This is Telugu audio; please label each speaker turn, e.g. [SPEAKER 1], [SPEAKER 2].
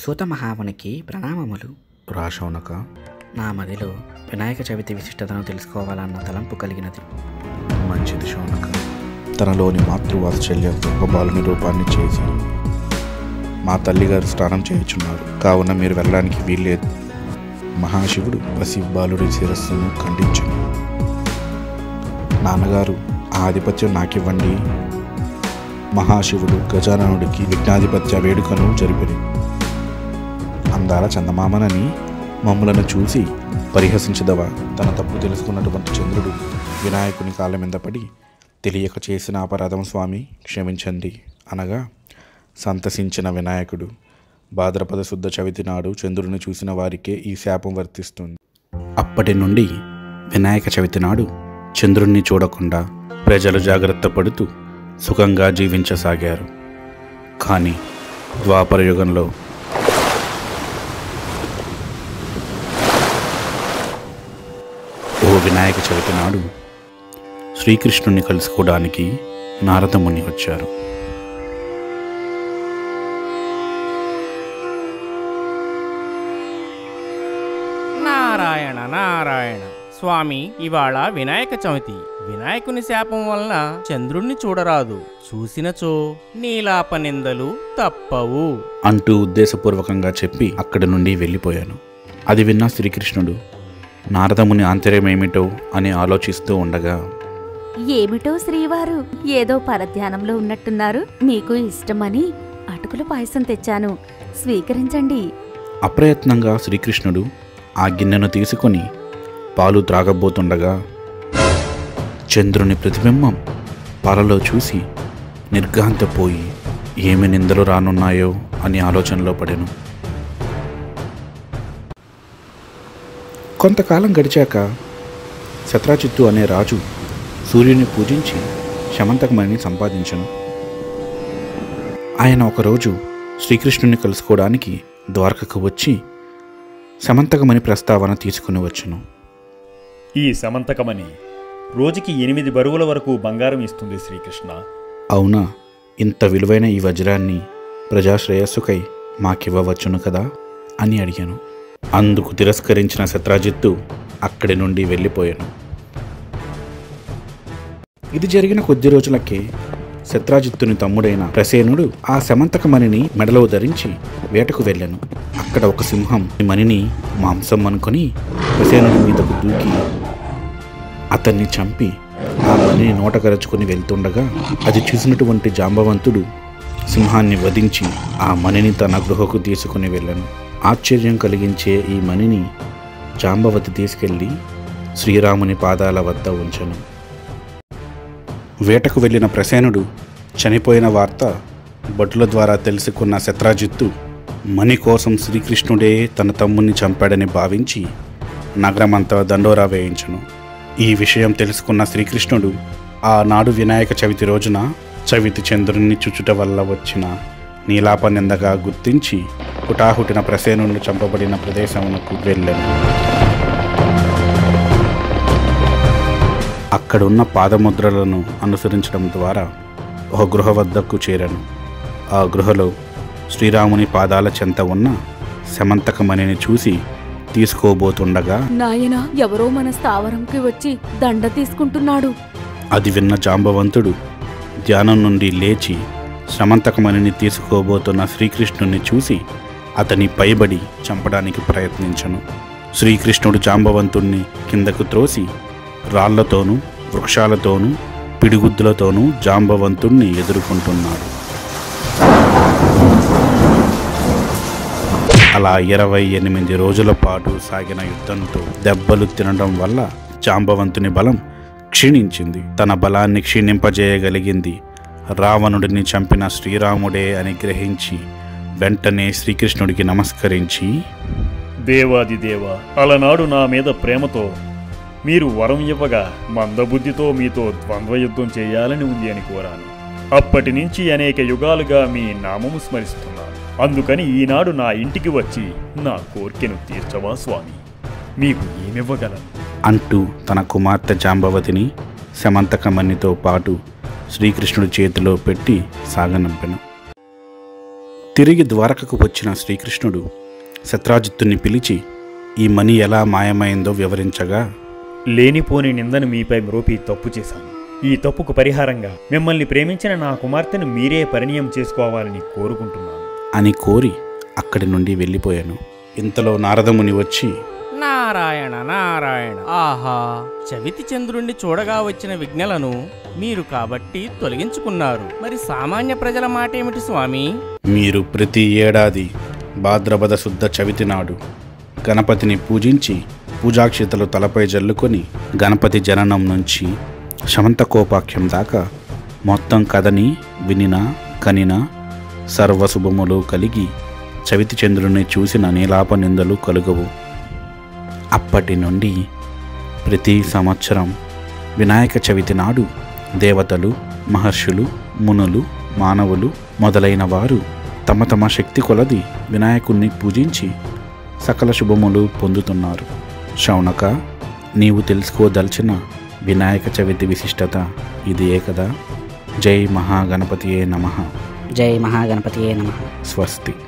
[SPEAKER 1] సూత మహామునికి ప్రణామములు
[SPEAKER 2] రాశౌనక
[SPEAKER 1] నా మదిలో వినాయక చవితి విశిష్టతను తెలుసుకోవాలన్న తలంపు కలిగినది
[SPEAKER 2] మంచిది శౌనక తనలోని మాతృవాత్సల్యంతో ఒక బాలుని రూపాన్ని చేసి మా తల్లిగారు స్నానం చేయుచున్నారు కావున మీరు వెళ్ళడానికి వీల్లేదు మహాశివుడు పసి బాలుడి శిరస్సును ఖండించను నాన్నగారు ఆ ఆధిపత్యం నాకివ్వండి మహాశివుడు గజాననుడికి విఘ్నాధిపత్య వేడుకను జరిపిరి అందాల చందమామనని మమ్ములను చూసి పరిహసించదవా తన తప్పు తెలుసుకున్నటువంటి చంద్రుడు వినాయకుని కాళ్ళ మీద పడి తెలియక చేసిన అపరాధం స్వామి క్షమించండి అనగా సంతసించిన వినాయకుడు భాద్రపద శుద్ధ చవితి నాడు చంద్రుడిని చూసిన వారికే ఈ శాపం వర్తిస్తుంది అప్పటి నుండి వినాయక చవితి నాడు చంద్రుణ్ణి చూడకుండా ప్రజలు జాగ్రత్త పడుతూ సుఖంగా జీవించసాగారు కానీ ద్వాపర యుగంలో ఓ వినాయక చవితి నాడు శ్రీకృష్ణుని కలుసుకోవడానికి నారదముని వచ్చారు
[SPEAKER 3] నారాయణ నారాయణ స్వామి ఇవాళ వినాయక చవితి వినాయకుని శాపం వలన చంద్రుణ్ణి చూడరాదు చూసినచో నీలాప నిందలు తప్పవు
[SPEAKER 2] అంటూ ఉద్దేశపూర్వకంగా చెప్పి అక్కడి నుండి వెళ్ళిపోయాను అది విన్న శ్రీకృష్ణుడు నారదముని ఆంతర్యమేమిటో అని ఆలోచిస్తూ ఉండగా
[SPEAKER 4] ఏమిటో శ్రీవారు ఏదో పరధ్యానంలో ఉన్నట్టున్నారు మీకు ఇష్టమని అటుకుల పాయసం తెచ్చాను స్వీకరించండి
[SPEAKER 2] అప్రయత్నంగా శ్రీకృష్ణుడు ఆ గిన్నెను తీసుకొని పాలు త్రాగబోతుండగా చంద్రుని ప్రతిబింబం పాలలో చూసి నిర్ఘాంతపోయి ఏమి నిందలు రానున్నాయో అని ఆలోచనలో పడెను కొంతకాలం గడిచాక శత్రాచిత్తు అనే రాజు సూర్యుని పూజించి శమంతకమణిని సంపాదించను ఆయన ఒకరోజు శ్రీకృష్ణుని కలుసుకోవడానికి ద్వారకకు వచ్చి శమంతకమణి ప్రస్తావన తీసుకుని వచ్చును
[SPEAKER 5] ఈ సమంతకమని రోజుకి ఎనిమిది బరువుల వరకు బంగారం ఇస్తుంది శ్రీకృష్ణ
[SPEAKER 2] అవునా ఇంత విలువైన ఈ వజ్రాన్ని ప్రజాశ్రేయస్సుకై మాకివ్వవచ్చును కదా అని అడిగాను అందుకు తిరస్కరించిన శత్రాజిత్తు అక్కడి నుండి వెళ్ళిపోయాను ఇది జరిగిన కొద్ది రోజులకే శత్రాజిత్తుని తమ్ముడైన ప్రసేనుడు ఆ శమంతకమణిని మెడలో ధరించి వేటకు వెళ్ళాను అక్కడ ఒక సింహం ఈ మణిని మాంసం అనుకొని ప్రసేనుడి మీదకు దూకి అతన్ని చంపి ఆ మణిని నోటకరచుకుని వెళ్తుండగా అది చూసినటువంటి జాంబవంతుడు సింహాన్ని వధించి ఆ మణిని తన గృహకు తీసుకుని వెళ్ళాను ఆశ్చర్యం కలిగించే ఈ మణిని జాంబవతి తీసుకెళ్ళి శ్రీరాముని పాదాల వద్ద ఉంచను వేటకు వెళ్ళిన ప్రసేనుడు చనిపోయిన వార్త భటుల ద్వారా తెలుసుకున్న శత్రాజిత్తు మణి కోసం శ్రీకృష్ణుడే తన తమ్ముని చంపాడని భావించి నగరమంతా దండోరా వేయించను ఈ విషయం తెలుసుకున్న శ్రీకృష్ణుడు ఆనాడు వినాయక చవితి రోజున చవితి చంద్రుణ్ణి చుచుట వల్ల వచ్చిన నీలాప నిందగా గుర్తించి హుటాహుటిన ప్రసేనుడు చంపబడిన ప్రదేశమునకు వెళ్ళాను అక్కడున్న పాదముద్రలను అనుసరించడం ద్వారా ఒక గృహ వద్దకు చేరాను ఆ గృహలో శ్రీరాముని పాదాల చెంత ఉన్న శమంతకమణిని చూసి తీసుకోబోతుండగా
[SPEAKER 4] నాయనా ఎవరో మన స్థావరంకి వచ్చి దండ తీసుకుంటున్నాడు
[SPEAKER 2] అది విన్న జాంబవంతుడు ధ్యానం నుండి లేచి శమంతకమణిని తీసుకోబోతున్న శ్రీకృష్ణుని చూసి అతని పైబడి చంపడానికి ప్రయత్నించను శ్రీకృష్ణుడు జాంబవంతుణ్ణి కిందకు త్రోసి రాళ్లతోనూ వృక్షాలతోనూ పిడిగుద్దులతోనూ జాంబవంతుణ్ణి ఎదుర్కొంటున్నాడు అలా ఇరవై ఎనిమిది రోజుల పాటు సాగిన యుద్ధంతో దెబ్బలు తినడం వల్ల జాంబవంతుని బలం క్షీణించింది తన బలాన్ని క్షీణింపజేయగలిగింది రావణుడిని చంపిన శ్రీరాముడే అని గ్రహించి వెంటనే శ్రీకృష్ణుడికి నమస్కరించి
[SPEAKER 5] దేవాది దేవ అలనాడు నా మీద ప్రేమతో మీరు వరం ఇవ్వగా మందబుద్ధితో మీతో ద్వంద్వ యుద్ధం చేయాలని ఉంది అని కోరాను అప్పటి నుంచి అనేక యుగాలుగా మీ నామము స్మరిస్తున్నాను అందుకని ఈనాడు నా ఇంటికి వచ్చి నా కోర్కెను తీర్చవా స్వామి మీకు ఏమివ్వగలను
[SPEAKER 2] అంటూ తన కుమార్తె జాంబవతిని శమంతకమణితో పాటు శ్రీకృష్ణుడి చేతిలో పెట్టి సాగనంపెను తిరిగి ద్వారకకు వచ్చిన శ్రీకృష్ణుడు శత్రాజిత్తుని పిలిచి ఈ మణి ఎలా మాయమైందో వివరించగా
[SPEAKER 5] లేనిపోని నిందను మీపై మ్రోపి తప్పు చేశాను ఈ తప్పుకు పరిహారంగా మిమ్మల్ని ప్రేమించిన నా కుమార్తెను మీరే పరిణయం చేసుకోవాలని కోరుకుంటున్నాను
[SPEAKER 2] అని కోరి అక్కడి నుండి వెళ్ళిపోయాను ఇంతలో నారదముని వచ్చి
[SPEAKER 3] నారాయణ నారాయణ ఆహా చవితి చంద్రుణ్ణి చూడగా వచ్చిన విఘ్నలను మీరు కాబట్టి తొలగించుకున్నారు మరి సామాన్య ప్రజల మాట ఏమిటి స్వామి
[SPEAKER 2] మీరు ప్రతి ఏడాది భాద్రపద శుద్ధ చవితి నాడు గణపతిని పూజించి పూజాక్షితలు తలపై జల్లుకొని గణపతి జననం నుంచి శమంతకోపాఖ్యం దాకా మొత్తం కథని వినిన కనిన సర్వశుభములు కలిగి చవితి చంద్రుని చూసిన నీలాప నిందలు కలుగవు అప్పటి నుండి ప్రతి సంవత్సరం వినాయక చవితి నాడు దేవతలు మహర్షులు మునులు మానవులు మొదలైన వారు తమ తమ శక్తి కొలది వినాయకుణ్ణి పూజించి సకల శుభములు పొందుతున్నారు శౌనక నీవు తెలుసుకోదలిచిన వినాయక చవితి విశిష్టత ఇదే కదా జై మహాగణపతియే నమ
[SPEAKER 1] జై మహాగణపతియే నమః
[SPEAKER 2] స్వస్తి